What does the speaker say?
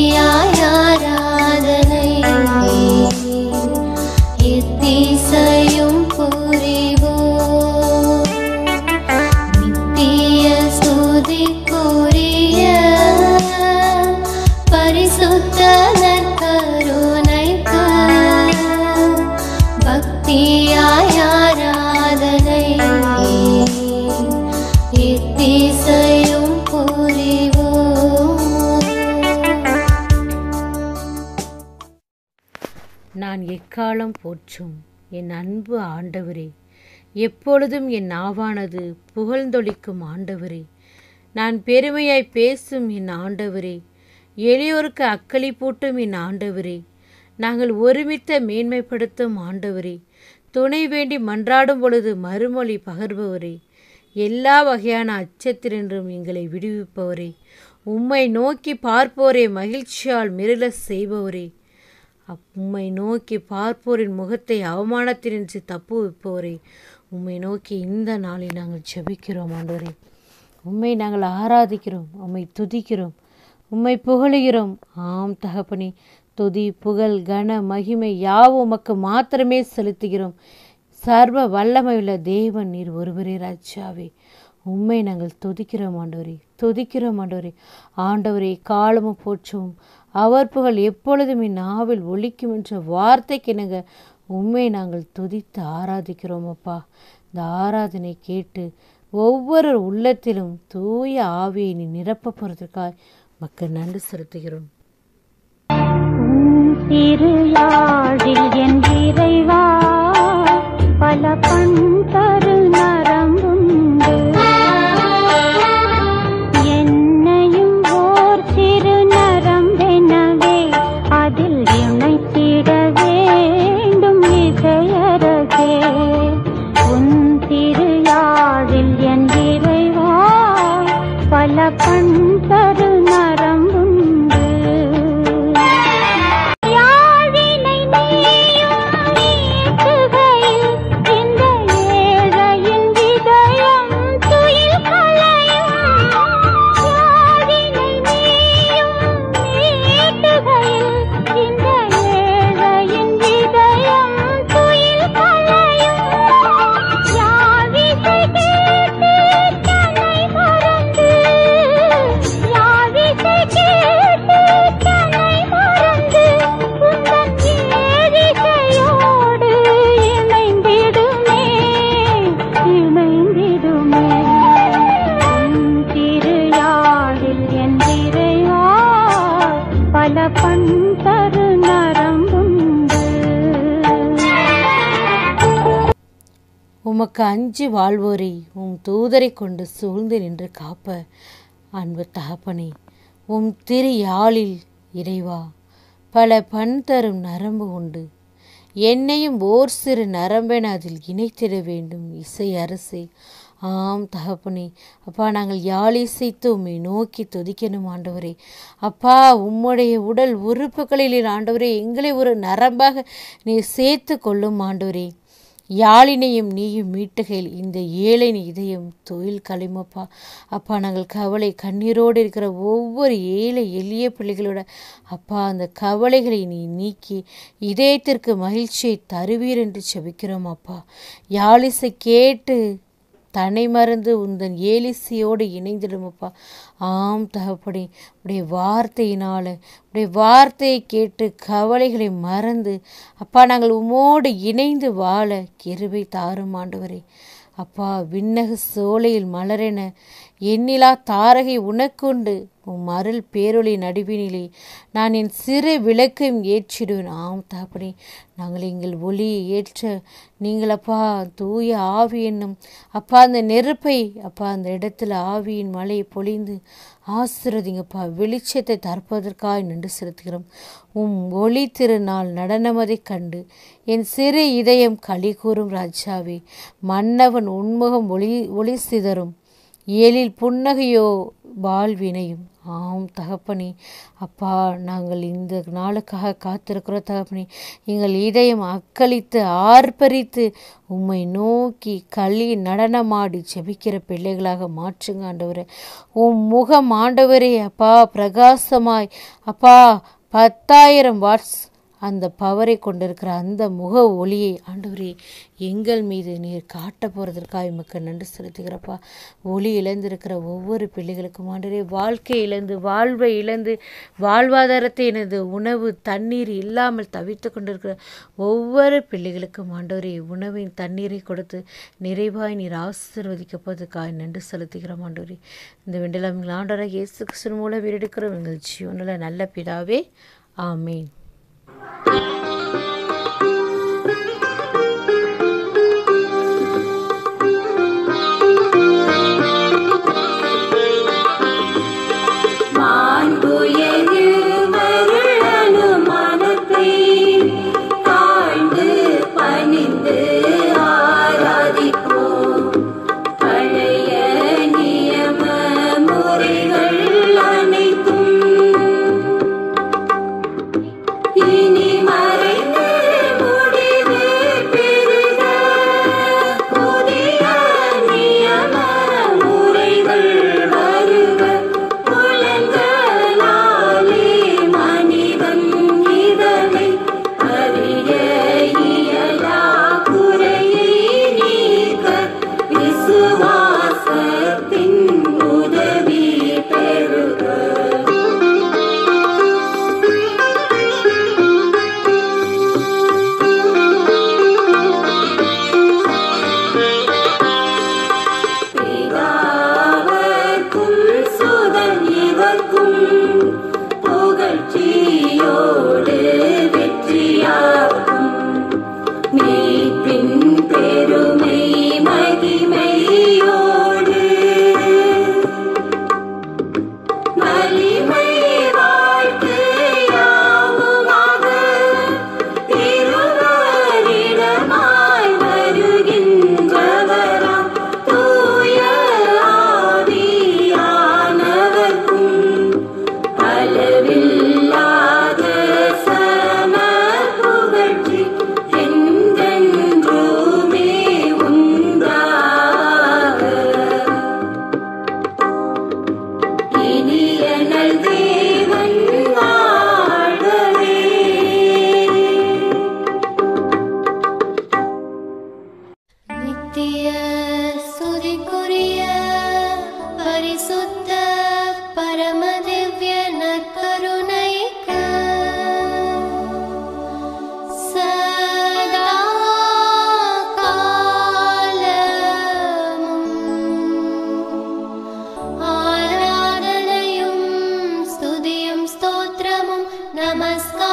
பக்தியாய் ஆராதனை எத்திசையும் புரிவோம் நித்திய ஸ்துதிக்குரிய பரிசுத்த நற்கருணைக்கு பக்தியாய் ஆராதனை எத்திசையும் புரிவோம் நான் எக்காலம் போற்றும் என் அன்பு ஆண்டவரே எப்பொழுதும் என் நாவானது புகழ்ந்தொழிக்கும் ஆண்டவரே நான் பெருமையாய் பேசும் என் ஆண்டவரே எளியோருக்கு அக்களிப்பூட்டும் என் ஆண்டவரே நாங்கள் ஒருமித்த மேன்மைப்படுத்தும் ஆண்டவரே துணை வேண்டி மன்றாடும் பொழுது மறுமொழி பகர்பவரே எல்லா வகையான அச்சத்தினின்றும் எங்களை விடுவிப்பவரே உம்மை நோக்கி பார்ப்போரே மகிழ்ச்சியால் மிருள செய்பவரே அப் உம்மை நோக்கி பார்ப்போரின் முகத்தை அவமானத்தினின்று தப்புவிப்போரே உம்மை நோக்கி இந்த நாளில் நாங்கள் ஜெபிக்கிறோம் ஆண்டவரே உம்மை நாங்கள் ஆராதிக்கிறோம் உம்மை துதிக்கிறோம் உம்மை புகழுகிறோம் ஆம் தகப்பனே துதி புகழ் கன மகிமை யாவும் உமக்கு மாத்திரமே செலுத்துகிறோம் சர்வ வல்லமையுள்ள தேவன் நீர் ஒருவரே ராஜாவே உம்மை நாங்கள் துதிக்கிறோம் ஆண்டவரே துதிக்கிறோம் ஆண்டவரே ஆண்டவரே காலமும் போற்றுவோம் அவர் புகழ் எப்பொழுதும் என் நாவில் ஒலிக்கும் என்ற வார்த்தைக்கு இணங்க உம்மை நாங்கள் துதித்து ஆராதிக்கிறோம் அப்பா இந்த ஆராதனை கேட்டு ஒவ்வொரு உள்ளத்திலும் தூய ஆவியை நீ நிரப்ப போகிறதுக்காய் மக்கள் நன்றி செலுத்துகிறோம் திருயாழில் என் இறைவா பல பண் தரு நரம்புண்டு என்னையும் ஓர் சிறு நரம்பெனவே அதில் இணைத்திட வேண்டும் இசையரசே உன் திருயாழில் என் இறைவா பல பண் தரு நரம்புண்டு யாழினை நீயும் நீக்குகையில் இந்த ஏழையின் இதயம் துயில் களையும். யாழினை நீயும் நீக்குகையில் இந்த ஏழையின் இதயம் துயில் களையும். யாழிசை கேட்டு தன்னை மறந்து, யாழிசை கேட்டு தன்னை மறந்து, உந்தன் ஏழிசையோடு இணைந்திடுமே, இணைந்திடுமே. உன் திருயாழில் என் இறைவா, பல பண் தரு நரம்புண்டு உமக்கு அஞ்சு வாழ்வோரை உம் தூதரை கொண்டு சூழ்ந்து நின்று காப்ப அன்பு தகப்பனே உம் திரு யாழில் இறைவா பல பண் தரும் நரம்பு உண்டு என்னையும் ஓர் சிறு நரம்பென அதில் இணைத்திட வேண்டும் இசை அரசே ஆம் தகப்பனே அப்பா நாங்கள் யாழ் இசைத்து உம்மை நோக்கி துதிக்கணும் ஆண்டவரே அப்பா உம்முடைய உடல் உறுப்புகளில் ஆண்டவரே எங்களை ஒரு நரம்பாக நீ சேர்த்து கொள்ளும் ஆண்டவரே யாழினையும் நீயும் மீட்டுகையில் இந்த ஏழையின் இதயம் தொழில் களிமப்பா அப்பா நாங்கள் கவலை கண்ணீரோடு இருக்கிற ஒவ்வொரு ஏழை எளிய பிள்ளைகளோட அப்பா அந்த கவலைகளை நீ நீக்கி இதயத்திற்கு மகிழ்ச்சியை தருவீர் என்று செபிக்கிறோம் அப்பா யாழிசை கேட்டு தன்னை மறந்து உந்தன் ஏலிசியோடு இணைந்திடுமப்பா ஆம் தகப்படி உடைய வார்த்தையினால உடைய வார்த்தையை கேட்டு கவலைகளை மறந்து அப்பா நாங்கள் உமோடு இணைந்து வாழ கிருபை தாரும் ஆண்டவரே அப்பா விண்ணக சோலையில் மலரென எண்ணிலா தாரகை உனக்குண்டு உம் அருள் பேரொளி நடுவினிலே நான் என் சிறு விளக்கையும் ஏற்றிடுவேன் ஆம் தகப்பனே நாங்கள் எங்கள் ஒளியை ஏற்ற நீங்கள் அப்பா தூய ஆவி என்னும் அப்பா அந்த நெருப்பை அப்பா அந்த இடத்துல ஆவியின் மழையை பொழிந்து ஆசிரதிங்கப்பா வெளிச்சத்தை தற்பதற்காக நின்று செலுத்துகிறோம் உம் ஒளி திருநாள் நடனமதைக் கண்டு என் சிறு இதயம் களி கூறும் ராஜாவே மன்னவன் உன்முகம் ஒளி ஒளி சிதறும் ஏழில் புன்னகையோ வாழ்வினையும் ஆம் தகப்பனே அப்பா நாங்கள் இந்த நாளுக்காக காத்திருக்கிறோம் தகப்பனே எங்கள் இதயம் அக்களித்து ஆர்ப்பரித்து உம்மை நோக்கி களி நடனமாடி ஜெபிக்கிற பிள்ளைகளாக மாற்றுங்க ஆண்டவரே உம் முகம் ஆண்டவரே அப்பா பிரகாசமாய் அப்பா பத்தாயிரம் வாட்ஸ் அந்த பவரை கொண்டிருக்கிற அந்த முக ஒளியை ஆண்டவரே எங்கள் மீது நீர் காட்ட போகிறதற்காக எமக்கு நன்றி செலுத்துகிறப்பா ஒளி இழந்திருக்கிற ஒவ்வொரு பிள்ளைகளுக்கும் ஆண்டவரே வாழ்க்கை இழந்து வாழ்வை இழந்து வாழ்வாதாரத்தை எனது உணவு தண்ணீர் இல்லாமல் தவித்து கொண்டிருக்கிற ஒவ்வொரு பிள்ளைகளுக்கும் ஆண்டவரே உணவின் தண்ணீரை கொடுத்து நிறைவாய் நீர் ஆசீர்வதிக்க போவதற்காக நன்றி செலுத்துகிறோம் ஆண்டவரே இந்த வெண்டலம் ஆண்டவராக இயேசு கிறிஸ்துவின் மூலம் வீரெடுக்கிறோம் எங்கள் ஜீவனில் நல்ல பிதாவே ஆமீன் அனுமானத்தை தாழ்ந்து பணிந்து ஆராதிப்போம் பழைய நியம முறைகள் அனைத்தும் இனி மறைந்து முடிவு பெறுக புதிய நியம முறைகள் வருக புலங்களாலே மனிதன் இதனை அறிய இயலா குறையை நீக்க விசுவாசத்தின் உதவி பெறுக பிதாவர்க்கும் சுதன் இவர்க்கும் புகழ்ச்சியோடு வெற்றியாகும் மீட்பின் பெருமை மகிமையோடு வலிமை வாழ்த்து யாவுமாக திருவரிடமாய் வருகின்றவராம் தூய ஆவியானவர்க்கும் அளவில்லாத சம புகழ்ச்சி என்றென்றுமே உண்டாக இனியனல் தேவன் வாழ்கவே நித்திய ஸ்துதிக்குரிய பரிசுத்த பரமதிவ்ய நற்கருணைக்கு சதா காலமும் ஆராதனையும் ஸ்துதியும் ஸ்தோத்திரமும் நமஸ்காரமும்